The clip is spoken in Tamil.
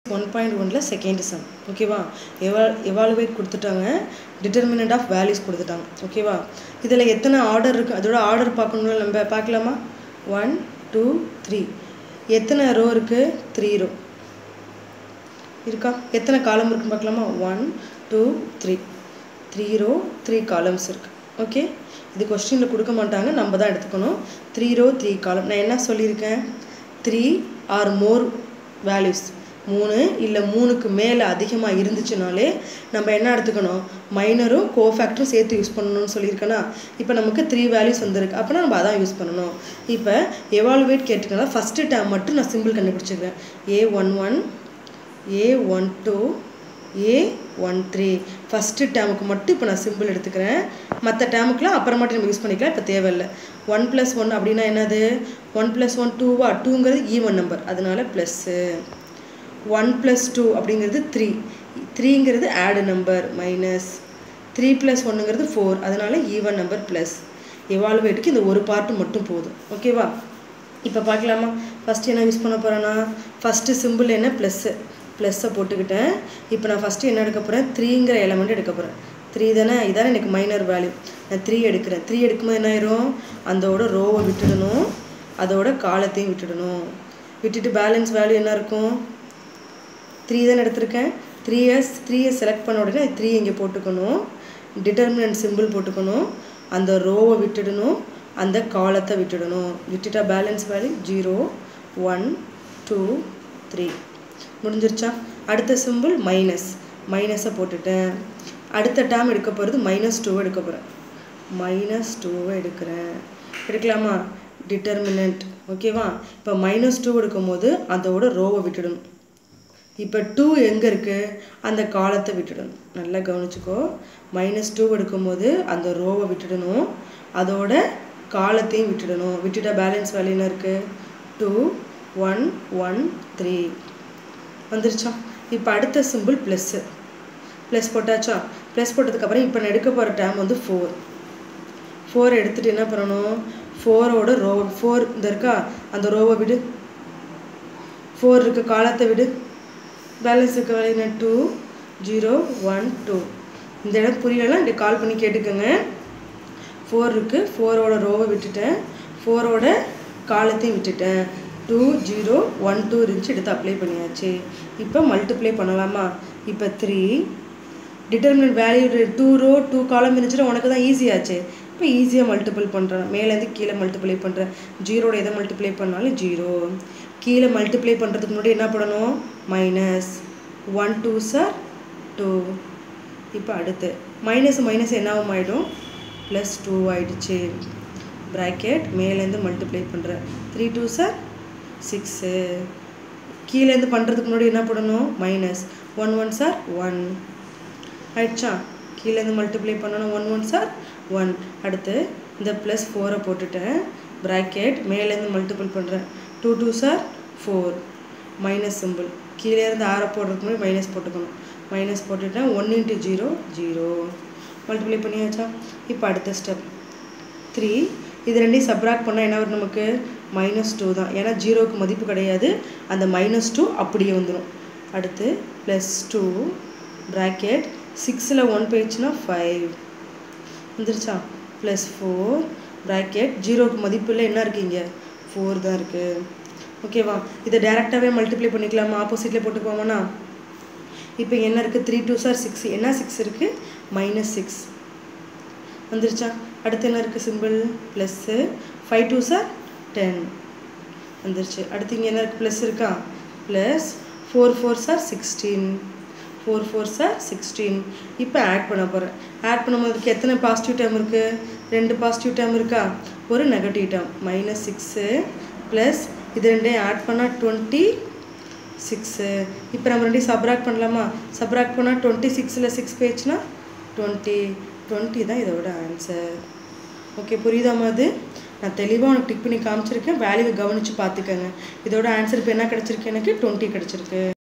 ஒன் பாயிண்ட் ஒனில் செகண்ட் சம் ஓகேவா எவா எவாலுவேட் கொடுத்துட்டாங்க டிட்டர்மினன்ட் ஆஃப் வேல்யூஸ் கொடுத்துட்டாங்க ஓகேவா இதில் எத்தனை ஆர்டர் இருக்குது அதோட ஆர்டர் பார்க்கணும்ல நம்ம பார்க்கலாமா ஒன் டூ த்ரீ எத்தனை ரோ இருக்குது த்ரீ ரோ இருக்கா எத்தனை காலம் இருக்குன்னு பார்க்கலாமா one two three three row three columns இருக்குது ஓகே இது கொஸ்டினில் கொடுக்க மாட்டாங்க நம்ம தான் எடுத்துக்கணும் த்ரீ ரோ த்ரீ காலம் நான் என்ன சொல்லியிருக்கேன் த்ரீ ஆர் மோர் வேல்யூஸ் மூணு இல்லை மூணுக்கு மேலே அதிகமாக இருந்துச்சுனாலே நம்ம என்ன எடுத்துக்கணும் மைனரும் கோஃபேக்டரும் சேர்த்து யூஸ் பண்ணணும்னு சொல்லியிருக்கேன்னா இப்போ நமக்கு த்ரீ வேல்யூஸ் வந்திருக்கு அப்போனா நம்ம அதான் யூஸ் பண்ணணும் இப்போ எவாலுவேட் கேட்டுக்கனா ஃபஸ்ட்டு டேம் மட்டும் நான் சிம்பிள் கண்டுபிடிச்சிருக்கேன் A one one A one two A one three first டேமுக்கு மட்டும் இப்போ நான் சிம்பிள் எடுத்துக்கிறேன் மற்ற டேமுக்குலாம் அப்புறமாட்டி நம்ம யூஸ் பண்ணிக்கலாம் இப்போ தேவையில்லை ஒன் ப்ளஸ் ஒன் அப்படின்னா என்னது ஒன் ப்ளஸ் ஒன் டூவா டூங்கிறது ஈவன் நம்பர் அதனால ப்ளஸ்ஸு ஒன் ப்ளஸ் டூ அப்படிங்கிறது த்ரீ த்ரீங்கிறது odd number minus three plus ஒன்றுங்கிறது ஃபோர் அதனால ஈவன் நம்பர் ப்ளஸ் எவால்வேட்டுக்கு இந்த ஒரு பார்ட்டு மட்டும் போதும் ஓகேவா இப்போ பார்க்கலாமா ஃபஸ்ட்டு என்ன யூஸ் பண்ண போகிறேன்னா ஃபஸ்ட்டு சிம்பிள் என்ன ப்ளஸ்ஸு ப்ளஸ்ஸை போட்டுக்கிட்டேன் இப்போ நான் ஃபஸ்ட்டு என்ன எடுக்க போகிறேன் த்ரீங்கிற எலமெண்ட் எடுக்க போகிறேன் த்ரீ தானே இதானே எனக்கு மைனர் வேல்யூ நான் த்ரீ எடுக்கிறேன் த்ரீ எடுக்கும்போது என்ன ஆயிரும் அதோட ரோவை விட்டுடணும் அதோட காலத்தையும் விட்டுடணும் விட்டுட்டு பேலன்ஸ் வேல்யூ என்ன இருக்கும் த்ரீ தானே எடுத்திருக்கேன் three years three years select பண்ண உடனே த்ரீ இங்கே போட்டுக்கணும் டிட்டர்மினன்ட் சிம்பிள் போட்டுக்கணும் அந்த ரோவை விட்டுடணும் அந்த காலத்தை விட்டுடணும் விட்டுட்டா balance value zero one two three முடிஞ்சிருச்சா அடுத்த சிம்பிள் மைனஸ் மைனஸை போட்டுட்டேன் அடுத்த டேம் எடுக்க போகிறது மைனஸ் டூவை எடுக்க போகிறேன் மைனஸ் டூவை எடுக்கிறேன் எடுக்கலாமா டிட்டர்மினன்ட் ஓகேவா இப்போ மைனஸ் டூ எடுக்கும்போது அதோட ரோவை விட்டுடணும் இப்போ டூ எங்கே இருக்குது அந்த காலத்தை விட்டுடணும் நல்லா கவனிச்சுக்கோ மைனஸ் டூ எடுக்கும்போது அந்த ரோவை விட்டுடணும் அதோட காலத்தையும் விட்டுடணும் விட்டுட்டா பேலன்ஸ் வேல்யூ என்ன இருக்குது டூ ஒன் ஒன் த்ரீ வந்துருச்சா இப்போ அடுத்த சிம்பிள் ப்ளஸ்ஸு ப்ளஸ் போட்டாச்சா ப்ளஸ் போட்டதுக்கப்புறம் இப்போ நான் எடுக்க போகிற டேம் வந்து ஃபோர் ஃபோர் எடுத்துகிட்டு என்ன பண்ணணும் ஃபோரோட ரோ ஃபோர் இந்த இருக்கா அந்த ரோவை விடு ஃபோர் இருக்க காலத்தை விடு பேலன்ஸ் இருக்க வேலையை டூ ஜீரோ ஒன் டூ இந்த இடம் புரியலைன்னா இப்படி கால் பண்ணி கேட்டுக்கோங்க ஃபோர் இருக்குது ஃபோரோட ரோவை விட்டுட்டேன் ஃபோரோட காலத்தையும் விட்டுட்டேன் டூ ஜீரோ ஒன் டூ இருந்துச்சு எடுத்து அப்ளை பண்ணியாச்சு இப்போ மல்டிப்ளை பண்ணலாமா இப்போ three determinant value two row two column இருந்துச்சுன்னா உனக்கு தான் ஈஸியாச்சு இப்போ ஈஸியாக மல்டிபிள் பண்ணுறேன் மேலேருந்து கீழே மல்டிப்ளை பண்ணுறேன் ஜீரோட எதை மல்டிப்ளை பண்ணாலும் ஜீரோ கீழே மல்டிப்ளை பண்ணுறதுக்கு முன்னாடி என்ன பண்ணணும் minus one two are two இப்போ அடுத்து மைனஸ் மைனஸ் என்னவும் ஆகிடும் ப்ளஸ் டூ ஆகிடுச்சு ப்ராக்கெட் மேலேருந்து மல்டிப்ளை பண்ணுறேன் த்ரீ டூ சார் சிக்ஸு கீழேருந்து பண்ணுறதுக்கு முன்னாடி என்ன பண்ணணும் minus one one are one ஆயிடுச்சா கீழேருந்து மல்டிப்ளை பண்ணணும் ஒன் ஒன் சார் ஒன் அடுத்து இந்த ப்ளஸ் ஃபோரை போட்டுட்டேன் ப்ராக்கெட் மேலேருந்து மல்டிபிள் பண்ணுறேன் two two are four minus simple கீழே இருந்து ஆறை போடுறதுக்கு முன்னாடி மைனஸ் போட்டுக்கணும் மைனஸ் போட்டுட்டேன் one into zero zero multiply பண்ணியாச்சா இப்போ அடுத்த ஸ்டெப் த்ரீ இது ரெண்டையும் சப்ராக்ட் பண்ணால் என்ன வரும் நமக்கு மைனஸ் டூ தான் ஏன்னா ஜீரோவுக்கு மதிப்பு கிடையாது அந்த மைனஸ் டூ அப்படியே வந்துடும் அடுத்து ப்ளஸ் டூ ப்ராக்கெட் சிக்ஸில் ஒன் போயிடுச்சுன்னா ஃபைவ் வந்துருச்சா ப்ளஸ் ஃபோர் ப்ராக்கெட் ஜீரோக்கு மதிப்பு இல்லை என்ன இருக்கீங்க ஃபோர் தான் இருக்குது ஓகேவா இதை டேரெக்டாகவே மல்டிப்ளை பண்ணிக்கலாமா ஆப்போசிட்டில் போட்டுக்குவோமாண்ணா இப்போ என்ன இருக்குது த்ரீ டூ சார் சிக்ஸ் என்ன சிக்ஸ் இருக்குது மைனஸ் சிக்ஸ் வந்துருச்சா அடுத்து என்ன இருக்குது simple plus five two are ten வந்துருச்சு அடுத்து இங்கே என்ன இருக்குது ப்ளஸ் இருக்கா plus four four are sixteen four four are sixteen இப்போ ஆட் பண்ண போகிறேன் ஆட் பண்ணும்போதுக்கு எத்தனை பாசிட்டிவ் டேம் இருக்குது ரெண்டு பாசிட்டிவ் டேம் இருக்கா ஒரு negative term minus six plus இது ரெண்டையும் ஆட் பண்ணால் டுவெண்ட்டி சிக்ஸு இப்போ நம்ம ரெண்டையும் சப்ராக்ட் பண்ணலாமா சப்ராக்ட் பண்ணால் டுவெண்ட்டி சிக்ஸில் சிக்ஸ் போயிடுச்சுன்னா டுவெண்ட்டி டுவெண்ட்டி தான் இதோட ஆன்சர் ஓகே புரியுதாமா அது நான் தெளிவாக உனக்கு டிக் பண்ணி காமிச்சிருக்கேன் வேல்யூவை கவனித்து பார்த்துக்கோங்க இதோட ஆன்சர் இப்போ என்ன கிடச்சிருக்கு எனக்கு டுவெண்ட்டி கிடச்சிருக்கு